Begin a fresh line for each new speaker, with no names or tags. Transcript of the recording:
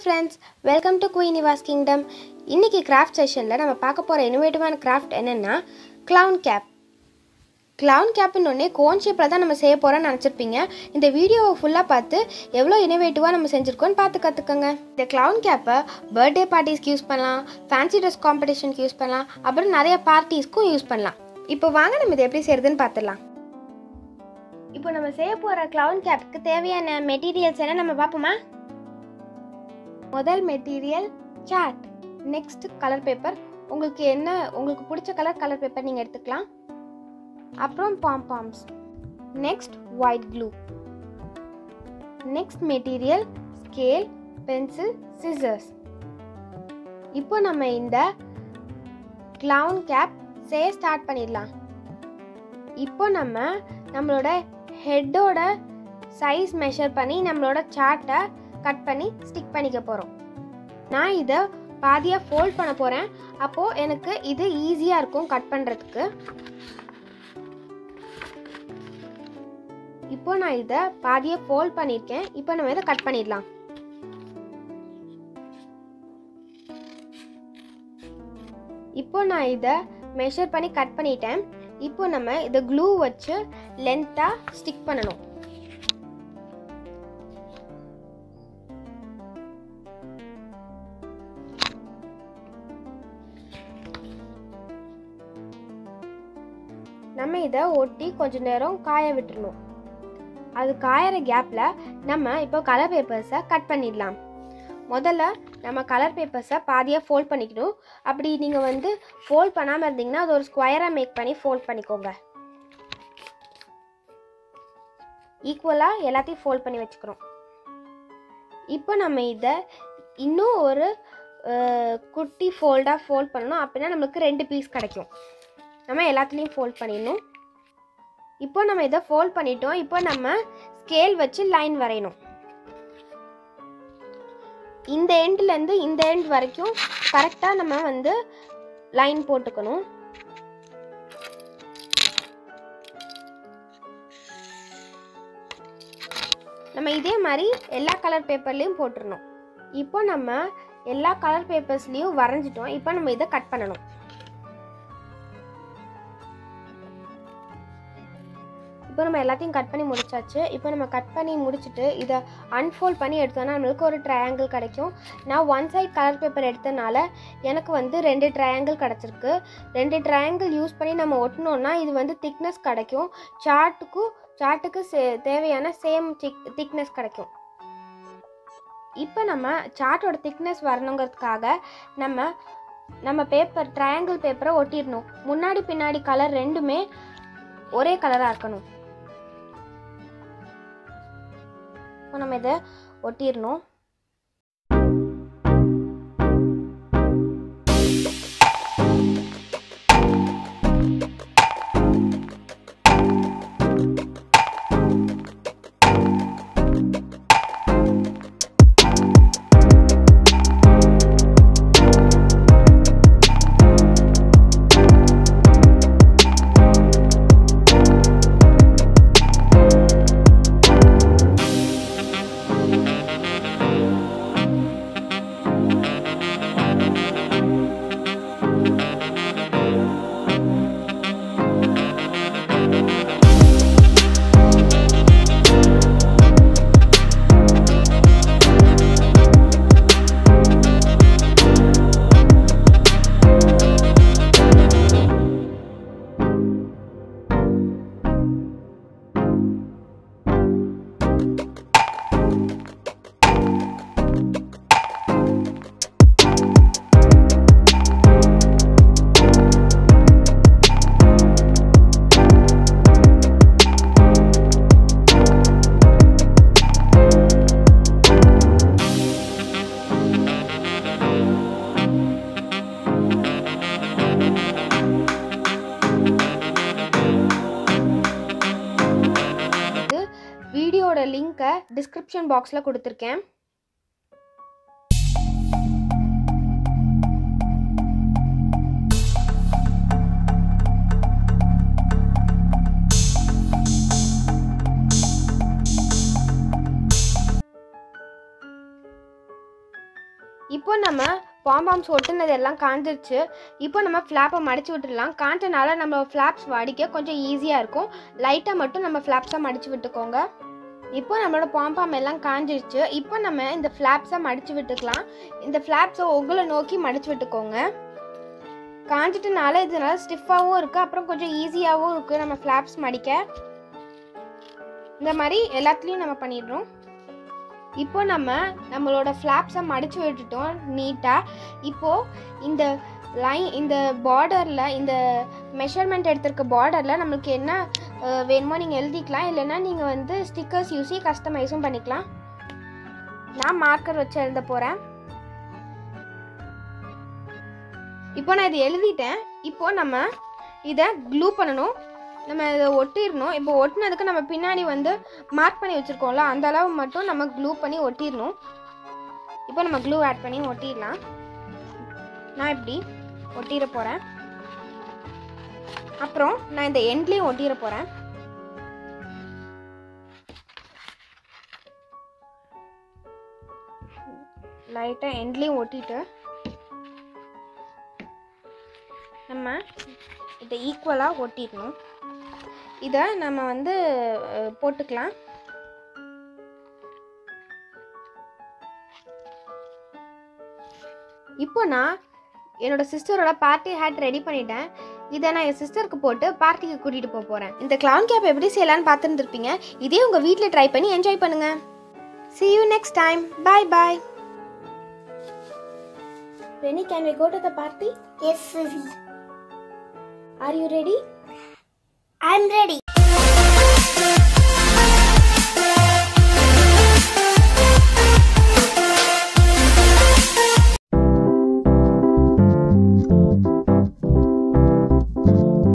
Friends welcome to குயினிவாஸ் kingdom இன்றைக்கி craft செஷனில் நம்ம பார்க்க போகிற இனோவேட்டிவான கிராஃப்ட் என்னென்னா க்ளவுன் கேப் க்ளவுன் கேப்னு ஒன்றே கோன் ஷேப்பில் தான் நம்ம செய்ய போகிறோம்னு நினச்சிருப்பீங்க இந்த வீடியோவை ஃபுல்லாக பார்த்து எவ்வளோ இனோவேட்டிவாக நம்ம செஞ்சுருக்கோன்னு பார்த்து கற்றுக்கோங்க இந்த க்ளவுன் கேப்பை பர்த்டே பார்ட்டிஸ்க்கு யூஸ் பண்ணலாம் ஃபேன்சி ட்ரெஸ் காம்படிஷனுக்கு யூஸ் பண்ணலாம் அப்புறம் நிறைய பார்ட்டிஸ்க்கும் யூஸ் பண்ணலாம் இப்போ வாங்க நம்ம இதை எப்படி செய்கிறதுன்னு பார்த்துடலாம் இப்போ நம்ம செய்ய போகிற க்ளவுன் கேப்புக்கு தேவையான மெட்டீரியல்ஸ் என்ன நம்ம பார்ப்போமா முதல் மெட்டீரியல் சாட் நெக்ஸ்ட் கலர் பேப்பர் உங்களுக்கு என்ன உங்களுக்கு பிடிச்ச கலர் கலர் பேப்பர் நீங்கள் எடுத்துக்கலாம் அப்புறம் pompoms next white glue next material scale pencil scissors இப்போ நம்ம இந்த க்ளவுன் கேப் செய்ய ஸ்டார்ட் பண்ணிடலாம் இப்போ நம்ம நம்மளோட ஹெட்டோட சைஸ் மெஷர் பண்ணி நம்மளோட சார்ட்டை கட் பண்ணி ஸ்டிக் பண்ணிக்க போகிறோம் நான் இதை பாதியாக ஃபோல்ட் பண்ண போகிறேன் அப்போது எனக்கு இது ஈஸியாக இருக்கும் கட் பண்ணுறதுக்கு இப்போ நான் இதை பாதியாக ஃபோல்ட் பண்ணியிருக்கேன் இப்போ நம்ம இதை கட் பண்ணிடலாம் இப்போ நான் இதை மெஷர் பண்ணி கட் பண்ணிட்டேன் இப்போ நம்ம இதை க்ளூ வச்சு லென்த்தாக ஸ்டிக் பண்ணணும் நம்ம இதை ஒட்டி கொஞ்ச நேரம் காய விட்டுறணும் அது காயிற கேப்பில் நம்ம இப்போ கலர் பேப்பர்ஸை கட் பண்ணிடலாம் முதல்ல நம்ம கலர் பேப்பர்ஸை பாதியாக ஃபோல்ட் பண்ணிக்கணும் அப்படி நீங்கள் வந்து ஃபோல்ட் பண்ணாமல் இருந்தீங்கன்னா அது ஒரு ஸ்கொயராக மேக் பண்ணி ஃபோல்ட் பண்ணிக்கோங்க ஈக்குவலாக எல்லாத்தையும் ஃபோல்ட் பண்ணி வச்சுக்கிறோம் இப்போ நம்ம இதை இன்னும் ஒரு குட்டி ஃபோல்டாக ஃபோல்ட் பண்ணணும் அப்படின்னா நம்மளுக்கு ரெண்டு பீஸ் கிடைக்கும் நம்ம எல்லாத்துலேயும் ஃபோல்ட் பண்ணிடணும் இப்போ நம்ம இதை ஃபோல்ட் பண்ணிட்டோம் இப்போ நம்ம ஸ்கேல் வச்சு லைன் வரையணும் இந்த எண்ட்லேருந்து இந்த எண்ட் வரைக்கும் கரெக்டாக நம்ம வந்து லைன் போட்டுக்கணும் நம்ம இதே மாதிரி எல்லா கலர் பேப்பர்லேயும் போட்டுருணும் இப்போ நம்ம எல்லா கலர் பேப்பர்ஸ்லேயும் வரைஞ்சிட்டோம் இப்போ நம்ம இதை கட் பண்ணணும் இப்போ நம்ம எல்லாத்தையும் கட் பண்ணி முடிச்சாச்சு இப்போ நம்ம கட் பண்ணி முடிச்சுட்டு இதை அன்ஃபோல்ட் பண்ணி எடுத்தோன்னா நம்மளுக்கு ஒரு ட்ரையாங்கிள் கிடைக்கும் நான் ஒன் சைட் கலர் பேப்பர் எடுத்தனால எனக்கு வந்து ரெண்டு ட்ரையாங்கிள் கிடச்சிருக்கு ரெண்டு ட்ரையாங்கிள் யூஸ் பண்ணி நம்ம ஒட்டினோன்னா இது வந்து திக்னஸ் கிடைக்கும் சார்ட்டுக்கும் சார்ட்டுக்கு சே தேவையான சேம் திக் திக்னஸ் கிடைக்கும் இப்போ நம்ம சார்ட்டோட திக்னஸ் வரணுங்கிறதுக்காக நம்ம நம்ம பேப்பர் ட்ரையாங்கிள் பேப்பரை ஒட்டிடணும் முன்னாடி பின்னாடி கலர் ரெண்டுமே ஒரே கலராக இருக்கணும் இப்போ நம்ம இதை ஒட்டிடணும் வீடியோட லிங்க்கை டிஸ்கிரிப்ஷன் பாக்ஸில் கொடுத்துருக்கேன் இப்போ நம்ம பாம்பாம்ஸ் ஒட்டுனது எல்லாம் காஞ்சிருச்சு இப்போ நம்ம ஃப்ளாப்பை மடிச்சு விட்டுடலாம் காஞ்சனால நம்ம ஃப்ளாப்ஸ் வடிக்க கொஞ்சம் ஈஸியாக இருக்கும் லைட்டாக மட்டும் நம்ம ஃப்ளாப்ஸை மடிச்சு விட்டுக்கோங்க இப்போ நம்மளோட பாம்பாம் எல்லாம் காஞ்சிருச்சு இப்போ நம்ம இந்த ஃப்ளாப்ஸை மடிச்சு விட்டுக்கலாம் இந்த ஃப்ளாப்ஸை உங்களை நோக்கி மடிச்சு விட்டுக்கோங்க காஞ்சிட்டனால இது நல்லா ஸ்டிஃபாகவும் இருக்குது அப்புறம் கொஞ்சம் ஈஸியாகவும் இருக்குது நம்ம ஃப்ளாப்ஸ் மடிக்க இந்த மாதிரி எல்லாத்துலேயும் நம்ம பண்ணிடுறோம் இப்போ நம்ம நம்மளோட ஃப்ளாப்ஸை மடித்து விட்டுட்டோம் நீட்டாக இப்போது இந்த லைன் இந்த பார்டரில் இந்த மெஷர்மெண்ட் எடுத்திருக்க பார்டரில் நம்மளுக்கு என்ன அஹ், வேணுமோ நீங்கள் எழுதிக்கலாம் இல்லைன்னா நீங்கள் வந்து ஸ்டிக்கர்ஸ் யூஸி கஸ்டமைஸும் பண்ணிக்கலாம் நான் மார்க்கர் வச்சு எழுத போகிறேன் இப்போ நான் இதை எழுதிட்டேன் இப்போ நம்ம இதை க்ளூ பண்ணணும் நம்ம இதை ஒட்டிடணும் இப்போ ஒட்டினதுக்கு நம்ம பின்னாடி வந்து மார்க் பண்ணி வச்சுருக்கோம்ல அந்த அளவு மட்டும் நம்ம க்ளூ பண்ணி ஒட்டிடணும் இப்போ நம்ம க்ளூ ஆட் பண்ணி ஒட்டிடலாம் நான் இப்படி ஒட்டிட போகிறேன் அப்புறம் நான் இந்த எண்ட்லேயும் ஒட்டிட போகிறேன் லைட்டாக எண்ட்லேயும் ஒட்டிட்டு நம்ம இதை ஈக்குவலாக ஒட்டிடணும் இதை நம்ம வந்து அஹ், போட்டுக்கலாம் இப்போ நான் என்னோட சிஸ்டரோட பார்ட்டி ஹேட் ரெடி பண்ணிட்டேன் இதை நான் என் சிஸ்டருக்கு போட்டு பார்ட்டிக்கு கூட்டிகிட்டு போக போகிறேன் இந்த clown கேப் எப்படி செய்யலான்னு பார்த்துருந்துருப்பீங்க இதே உங்கள் வீட்டில் ட்ரை பண்ணி என்ஜாய் பண்ணுங்க see you next time bye bye Renny, can we go to the party?
Yes, Susie.
Are you ready?
I'm ready.